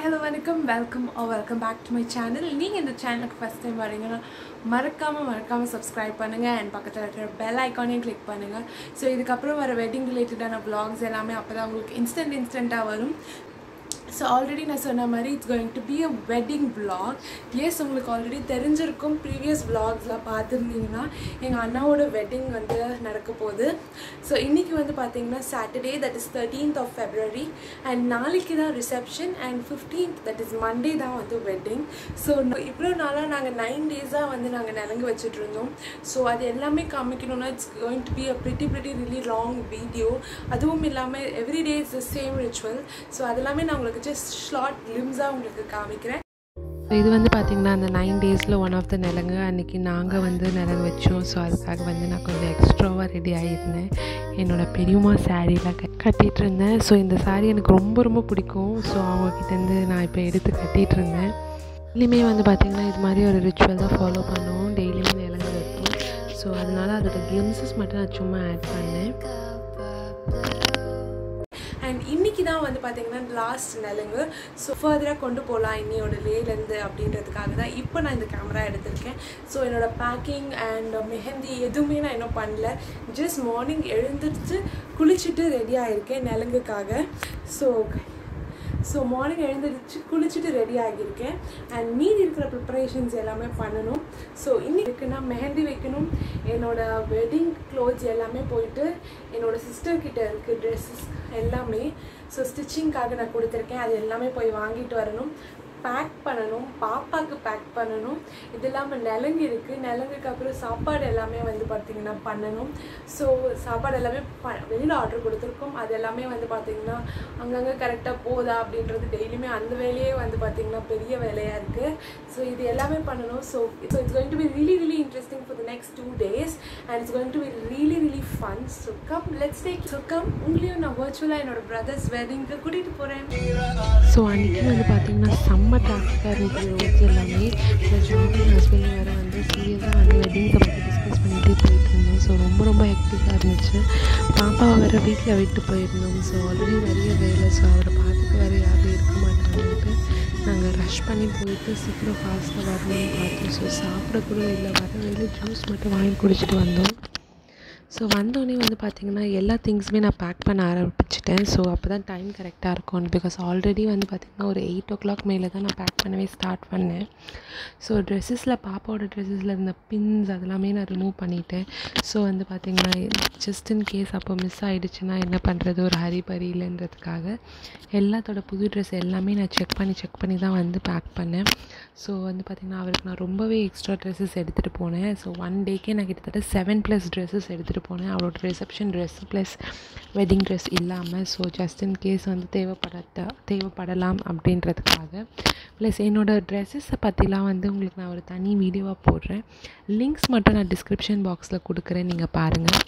Hello வணக்கம் welcome oh welcome back to my channel நீங்கள் இந்த சேனலுக்கு ஃபஸ்ட் டைம் வரீங்கன்னா மறக்காமல் மறக்காமல் சப்ஸ்கிரைப் பண்ணுங்கள் அண்ட் பக்கத்தில் இருக்கிற பெல் ஐக்கானையும் கிளிக் பண்ணுங்கள் ஸோ இதுக்கப்புறம் வர வெட்டிங் ரிலேட்டடான vlogs எல்லாமே அப்போ தான் உங்களுக்கு இன்ஸ்டன்ட் இன்ஸ்டண்ட்டாக வரும் ஸோ ஆல்ரெடி நான் சொன்ன மாதிரி it's going to be a wedding vlog as உங்களுக்கு ஆல்ரெடி தெரிஞ்சிருக்கும் ப்ரீவியஸ் vlogsலாம் பார்த்துருந்தீங்கன்னா எங்கள் அண்ணாவோட வெட்டிங் வந்து நடக்க போகுது ஸோ இன்றைக்கி வந்து பார்த்தீங்கன்னா Saturday that is thirteenth of February and நாளைக்கு தான் reception and fifteenth that is Monday தான் வந்து வெட்டிங் ஸோ இவ்வளோ நாளாக நாங்கள் நைன் டேஸாக வந்து நாங்கள் நிலங்கு வச்சுட்டு இருந்தோம் ஸோ அது எல்லாமே காமிக்கணும்னா it's going to be a pretty pretty really long video அதுவும் இல்லாமல் every day is the same ritual so அதெல்லாமே நான் உங்களுக்கு ஜஸ்ட் ஷார்ட் லிம்ஸாக உங்களுக்கு காமிக்கிறேன் ஸோ இது வந்து பார்த்திங்கன்னா அந்த நைன் டேஸில் ஒன் ஆஃப் த நிலங்கு அன்றைக்கி நாங்கள் வந்து நிலங்கு வச்சோம் ஸோ அதுக்காக வந்து நான் கொஞ்சம் எக்ஸ்ட்ராவாக ரெடி ஆகியிருந்தேன் என்னோட பெரியம்மா சாரீலாம் க கட்டிகிட்டு இருந்தேன் ஸோ இந்த saree எனக்கு ரொம்ப ரொம்ப பிடிக்கும் ஸோ அவங்கக்கிட்டேருந்து நான் இப்போ எடுத்து கட்டிகிட்டு இருந்தேன் டெய்லியுமே வந்து பார்த்திங்கன்னா இது மாதிரி ஒரு ரிச்சுவல் தான் ஃபாலோ பண்ணுவோம் டெய்லியுமே நிலங்கு வைப்போம் ஸோ அதனால் அதோட கிளிம்சஸ் மட்டும் நான் சும்மா ஆட் பண்ணேன் அண்ட் இன்னைக்கு தான் வந்து பார்த்தீங்கன்னா லாஸ்ட் நிலங்கு ஸோ ஃபர்தராக கொண்டு போகலாம் இன்னையோட லேலேருந்து அப்படின்றதுக்காக தான் இப்போ நான் இந்த கேமரா எடுத்திருக்கேன் ஸோ என்னோட பேக்கிங் அண்ட் மெஹந்தி எதுவுமே நான் இன்னும் பண்ணல ஜஸ்ட் மார்னிங் எழுந்திரிச்சு குளிச்சுட்டு ரெடி ஆகிருக்கேன் நிலங்குக்காக ஸோ ஸோ மார்னிங் எழுந்திரிச்சு குளிச்சுட்டு ரெடி ஆகியிருக்கேன் அண்ட் மீதி இருக்கிற ப்ரிப்பரேஷன்ஸ் எல்லாமே பண்ணணும் ஸோ இன்னைக்கு நான் மெஹந்தி வைக்கணும் என்னோட வெட்டிங் க்ளோத்ஸ் எல்லாமே போயிட்டு என்னோட சிஸ்டர் கிட்ட இருக்குது ட்ரெஸ்ஸஸ் எல்லாமே ஸோ ஸ்டிச்சிங்க்காக நான் கொடுத்துருக்கேன் அது எல்லாமே போய் வாங்கிட்டு வரணும் பேக் பண்ணணும் பாப்பாவுக்கு பேக் பண்ணணும் இது இல்லாமல் நிலங்கு இருக்குது நிலங்குக்கு அப்புறம் சாப்பாடு எல்லாமே வந்து பார்த்திங்கன்னா பண்ணணும் ஸோ சாப்பாடு எல்லாமே ப வெளியில் ஆர்டர் கொடுத்துருக்கோம் அது எல்லாமே வந்து பார்த்திங்கன்னா அங்கங்கே கரெக்டாக போதா அப்படின்றது டெய்லியுமே அந்த வேலையே வந்து பார்த்திங்கன்னா பெரிய வேலையாக இருக்குது ஸோ இது எல்லாமே பண்ணணும் so so it's going to be really really interesting for the next two days and it's going to be really really fun so come let's take so come உங்களையும் நான் வர்ச்சுவலாக என்னோட பிரதர்ஸ் வெட்டிங்க்கு கூட்டிகிட்டு போகிறேன் ஸோ அன்றைக்கி வந்து பார்த்திங்கன்னா செம்ம டிராஃபிக்காக இருந்துச்சு ரோட்ஸ் எல்லாமே ப்ளஸ் வந்து ஹஸ்பண்ட் வேறு வந்து சீரியஸாக வந்து வெட்டிங்கை பற்றி டிஸ்கஸ் பண்ணிகிட்டே போயிட்டு இருந்தோம் ஸோ ரொம்ப ரொம்ப ஹெக்டிக்காக இருந்துச்சு பாப்பாவை வேறு வீட்டில் விட்டு போயிருந்தோம் ஸோ ஆல்ரெடி நிறைய வேலை ஸோ அவரை பார்த்துக்க வேறு யாரும் இருக்க மாட்டாங்கன்ட்டு நாங்கள் ரஷ் பண்ணி போயிட்டு சீக்கிரம் ஃபாஸ்ட்டாக வரணும்னு பார்த்தோம் ஸோ சாப்பிட கூட இல்லை வர வேலை ஜூஸ் மட்டும் வாங்கி குடிச்சிட்டு வந்தோம் ஸோ வந்தோடனே வந்து பார்த்திங்கன்னா எல்லா திங்ஸுமே நான் பேக் பண்ண ஆரம்பிச்சிட்டேன் ஸோ அப்போ தான் டைம் கரெக்டாக இருக்கும் பிகாஸ் ஆல்ரெடி வந்து பார்த்திங்கன்னா ஒரு எயிட் ஓ கிளாக் மேலே தான் நான் பேக் பண்ணவே ஸ்டார்ட் பண்ணேன் ஸோ ட்ரெஸ்ஸஸில் பாப்பாவோட ட்ரெஸ்ஸஸில் இருந்த பின்ஸ் அதெல்லாமே நான் ரிமூவ் பண்ணிட்டேன் ஸோ வந்து பார்த்திங்கன்னா ஜஸ்ட் இன் கேஸ் அப்போ மிஸ் ஆகிடுச்சுன்னா என்ன பண்ணுறது ஒரு ஹரிபரி இல்லைன்றதுக்காக எல்லாத்தோட புது ட்ரெஸ் எல்லாமே நான் செக் பண்ணி செக் பண்ணி தான் வந்து பேக் பண்ணேன் ஸோ வந்து பார்த்திங்கன்னா அவருக்கு நான் ரொம்பவே எக்ஸ்ட்ரா ட்ரெஸ்ஸஸ் எடுத்துகிட்டு போனேன் ஸோ ஒன் டேக்கே நான் கிட்டத்தட்ட செவன் ப்ளஸ் ட்ரெஸ்ஸஸ் எடுத்துகிட்டு போனேன் அவளோட reception dress plus wedding dress இல்லாமல் ஸோ ஜஸ்ட் இன் கேஸ் வந்து தேவைப்படட்ட தேவைப்படலாம் அப்படின்றதுக்காக ப்ளஸ் என்னோடய ட்ரெஸ்ஸஸை பற்றிலாம் வந்து உங்களுக்கு நான் ஒரு தனி வீடியோவாக போடுறேன் லிங்க்ஸ் மட்டும் நான் டிஸ்கிரிப்ஷன் பாக்ஸில் கொடுக்குறேன் நீங்கள் பாருங்கள்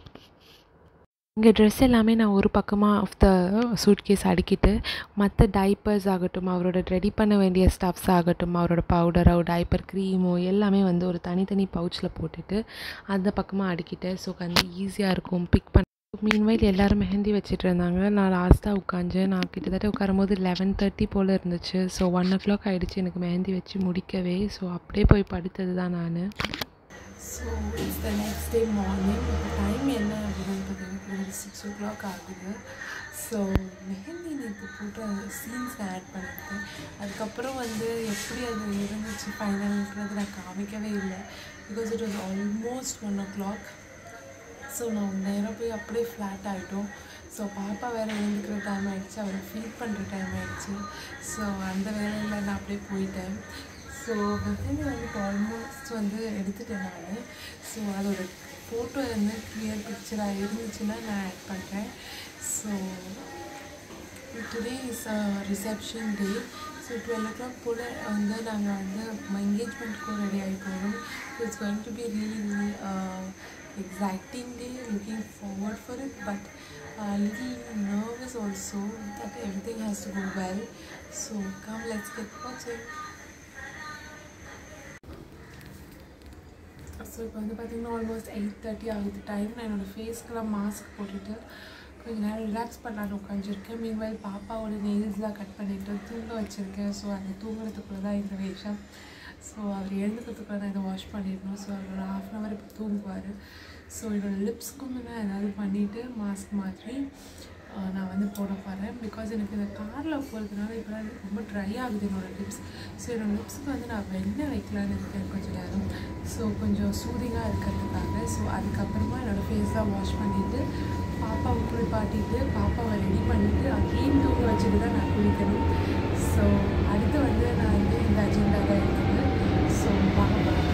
இங்கே ட்ரெஸ் எல்லாமே நான் ஒரு பக்கமாக ஆஃப் த சூட் கேஸ் அடுக்கிட்டு மற்ற டைப்பர்ஸ் ஆகட்டும் அவரோட ரெடி பண்ண வேண்டிய ஸ்டஃப்ஸ் ஆகட்டும் அவரோட பவுடரோ டைப்பர் க்ரீமோ எல்லாமே வந்து ஒரு தனித்தனி பவுச்சில் போட்டுட்டு அந்த பக்கமாக அடுக்கிட்டேன் ஸோ வந்து ஈஸியாக இருக்கும் பிக் பண்ண மீன்வைல் எல்லோரும் மெஹந்தி வச்சுட்டு இருந்தாங்க நான் லாஸ்ட்டாக உட்காந்து நான் கிட்டத்தட்ட உட்காரும் போது லெவன் தேர்ட்டி போல் இருந்துச்சு ஸோ ஒன் ஓ கிளாக் ஆகிடுச்சு எனக்கு மெஹந்தி வச்சு முடிக்கவே ஸோ அப்படியே போய் படுத்தது தான் நான் so it's the next day morning இப்போ டைம் என்ன அப்படின்னு பார்த்தீங்கன்னா சிக்ஸ் ஓ கிளாக் ஆகுது ஸோ மெஹந்தி நேற்று போட்ட சீன்ஸ் நான் ஆட் பண்ணியிருக்கேன் அதுக்கப்புறம் வந்து எப்படி அது இருந்துச்சு ஃபைனல்ன்றது நான் காமிக்கவே இல்லை because it was almost one o'clock so நான் நேரம் போய் அப்படியே ஃப்ளாட் ஆகிட்டோம் ஸோ பாப்பா வேறு எழுந்துக்கிற டைம் ஆகிடுச்சு அவரை ஃபீட் பண்ணுற டைம் ஆகிடுச்சு ஸோ அந்த வேலையில் நான் அப்படியே போயிட்டேன் ஸோ மெஹந்தி வந்துட்டு ஆல்மோஸ்ட் வந்து எடுத்துட்டேன் நான் ஸோ அதோட ஃபோட்டோ வந்து கிளியர் பிக்சராக இருந்துச்சுன்னா நான் ஆட் பண்ணுறேன் so today is reception day so twelve o'clock போல் வந்து நாங்கள் வந்து என்கேஜ்மெண்ட்டுக்கும் ரெடி ஆகி போகிறோம் so it's going to be really really exciting day looking forward for it but a little nervous also that everything has to go well so come let's get watching so இப்போ வந்து பார்த்திங்கன்னா almost eight thirty ஆகுது time நான் என்னோடய ஃபேஸ்க்கெலாம் mask போட்டுட்டு கொஞ்ச நேரம் relax பண்ணலான்னு உட்காந்துருக்கேன் மீன்வைல் பாப்பாவோட நெயில்ஸ்லாம் கட் பண்ணிட்டு தூங்க வச்சுருக்கேன் ஸோ அந்த தூங்குறதுக்குள்ளே தான் இந்த வேஷம் ஸோ அவர் எழுந்துக்கிறதுக்குள்ள நான் இதை வாஷ் பண்ணிடணும் ஸோ அவர் ஒரு ஹாஃப் அன் ஹவர் இப்போ தூங்குவார் ஸோ என்னோடய லிப்ஸ்க்கும் நான் ஏதாவது பண்ணிவிட்டு மாஸ்க் மாதிரி ஆஹ், நான் வந்து போட போகிறேன் பிகாஸ் எனக்கு இந்த காரில் போகிறதுனால இப்போ ரொம்ப ட்ரை ஆகுது என்னோடய லிப்ஸ் ஸோ என்னோடய லிப்ஸ்க்கு வந்து நான் வெண்ணெய் வைக்கலான்னு இருக்கேன் கொஞ்சம் நேரம் ஸோ கொஞ்சம் சூதிங்காக இருக்கிறதுக்காக ஸோ அதுக்கப்புறமா என்னோடய ஃபேஸ்லாம் வாஷ் பண்ணிவிட்டு பாப்பாவை குளிப்பாட்டிட்டு பாப்பாவை ரெடி பண்ணிவிட்டு அங்கேயும் தூங்க வச்சுட்டு தான் நான் குளிக்கணும் ஸோ அடுத்து வந்து நான் வந்து இந்த அஜெண்டா தான் இருக்குது ஸோ வாங்க போகலாம்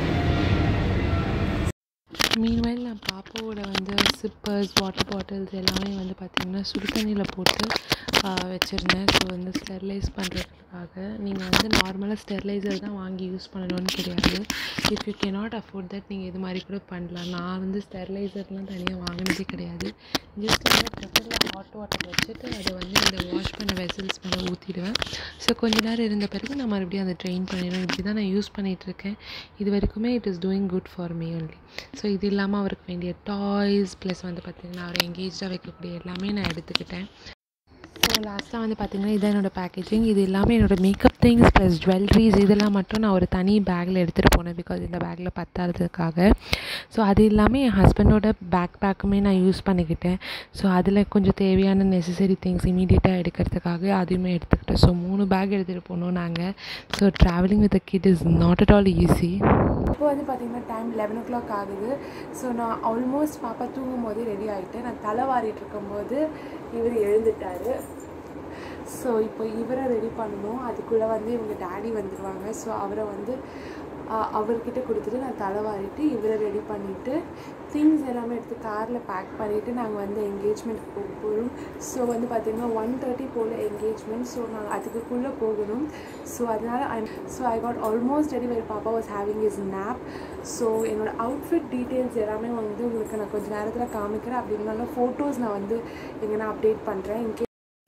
மீன்வைல் நான் பாப்பாவோட வந்து சிப்பர்ஸ் வாட்டர் பாட்டில்ஸ் எல்லாமே வந்து பார்த்திங்கன்னா சுடு தண்ணியில் போட்டு வச்சுருந்தேன் ஸோ வந்து ஸ்டெர்லைஸ் பண்ணுறதுக்காக நீங்கள் வந்து நார்மலாக ஸ்டெர்லைசர் தான் வாங்கி யூஸ் பண்ணணும்னு கிடையாது if you cannot afford that நீங்கள் இது மாதிரி கூட பண்ணலாம் நான் வந்து ஸ்டெர்லைசர்லாம் தனியாக வாங்கினதே கிடையாது ஜஸ்ட் வந்து ப்ரெஷரில் ஹாட் வாட்டர் வச்சுட்டு அதை வந்து இந்த வாஷ் பண்ண வெசல்ஸ் மேலே ஊற்றிடுவேன் ஸோ கொஞ்ச நேரம் இருந்த பிறகு நான் மறுபடியும் அதை ட்ரெயின் பண்ணிடுவேன் இப்படி தான் நான் யூஸ் பண்ணிகிட்ருக்கேன் இது வரைக்குமே it is doing good for me only so இது இல்லாமல் அவருக்கு வேண்டிய டாய்ஸ் ப்ளஸ் வந்து பார்த்திங்கன்னா அவரை எங்கேஜாக வைக்கக்கூடிய எல்லாமே நான் எடுத்துக்கிட்டேன் ஸோ லாஸ்ட்டாக வந்து பார்த்திங்கன்னா இதான் என்னோடய பேக்கேஜிங் இது எல்லாமே என்னோடய மேக்கப் திங்ஸ் ப்ளஸ் ஜுவல்லரிஸ் இதெல்லாம் மட்டும் நான் ஒரு தனி பேக்கில் எடுத்துகிட்டு போனேன் பிகாஸ் இந்த பேக்கில் பத்தாததுக்காக ஸோ அது இல்லாமல் என் ஹஸ்பண்டோட பேக் பேக்குமே நான் யூஸ் பண்ணிக்கிட்டேன் ஸோ அதில் கொஞ்சம் தேவையான நெசசரி திங்ஸ் இமீடியட்டாக எடுக்கிறதுக்காக அதையுமே எடுத்துக்கிட்டேன் ஸோ மூணு பேக் எடுத்துகிட்டு போனோம் நாங்கள் so travelling with kid is not at all easy இப்போ வந்து பார்த்தீங்கன்னா டைம் லெவன் ஓ கிளாக் ஆகுது ஸோ நான் ஆல்மோஸ்ட் பாப்பா தூங்கும் போதே ரெடி ஆகிட்டேன் நான் தலை வாரிட்டு இருக்கும்போது இவர் எழுந்துட்டார் ஸோ இப்போ இவரை ரெடி பண்ணணும் அதுக்குள்ளே வந்து இவங்க டேடி வந்துடுவாங்க ஸோ அவரை வந்து ஆஹ், அவர்கிட்ட கொடுத்துட்டு நான் தலை வாரிட்டு இவரை ரெடி பண்ணிவிட்டு திங்ஸ் எல்லாமே எடுத்து காரில் பேக் பண்ணிவிட்டு நாங்கள் வந்து என்கேஜ்மெண்ட்க்கு போக போகிறோம் ஸோ வந்து பார்த்திங்கன்னா ஒன் தேர்ட்டி போல் என்கேஜ்மெண்ட் ஸோ நாங்கள் அதுக்குள்ளே போகணும் ஸோ அதனால் I so I got almost ready very பாப்பா was having is nap so என்னோட அவுட்ஃபிட் டீட்டெயில்ஸ் எல்லாமே வந்து உங்களுக்கு நான் கொஞ்சம் நேரத்தில் காமிக்கிறேன் அப்படி இருந்தாலும் ஃபோட்டோஸ் நான் வந்து எங்கன்னா அப்டேட் பண்ணுறேன் இன்கே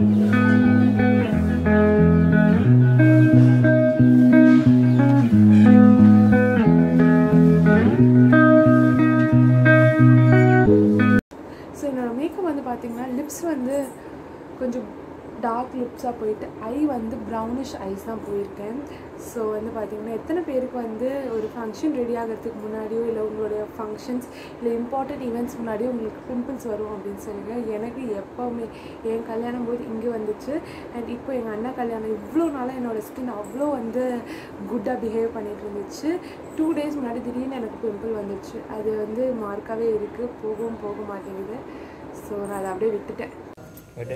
ஸோ என்னோட மேக்கப் வந்து பார்த்தீங்கன்னா லிப்ஸ் வந்து கொஞ்சம் டார்க் லிப்ஸாக போயிட்டு ஐ வந்து ப்ரௌனிஷ் ஐஸ் தான் போயிருக்கேன் ஸோ வந்து பார்த்தீங்கன்னா எத்தனை பேருக்கு வந்து ஒரு ஃபங்க்ஷன் ரெடி ஆகிறதுக்கு முன்னாடியோ இல்லை உங்களுடைய ஃபங்க்ஷன்ஸ் இல்லை இம்பார்ட்டன்ட் ஈவெண்ட்ஸ் முன்னாடியோ உங்களுக்கு பிம்பிள்ஸ் வரும் அப்படின்னு சொல்லுங்க எனக்கு எப்போவுமே என் கல்யாணம் போது இங்கே வந்துச்சு அண்ட் இப்போ எங்கள் அண்ணா கல்யாணம் இவ்வளோ நாளாக என்னோட ஸ்கின் அவ்வளோ வந்து குட்டாக பிஹேவ் பண்ணிட்டு இருந்துச்சு டூ டேஸ் முன்னாடி திடீர்னு எனக்கு பிம்பிள் வந்துச்சு அது வந்து மார்க்காகவே இருக்குது போகவும் போக மாட்டேங்குது ஸோ நான் அதை அப்படியே விட்டுட்டேன் Ada.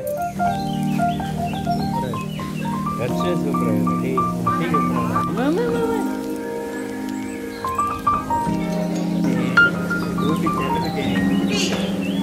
Versi super ya, di di Mana mana. Dua bicara begini.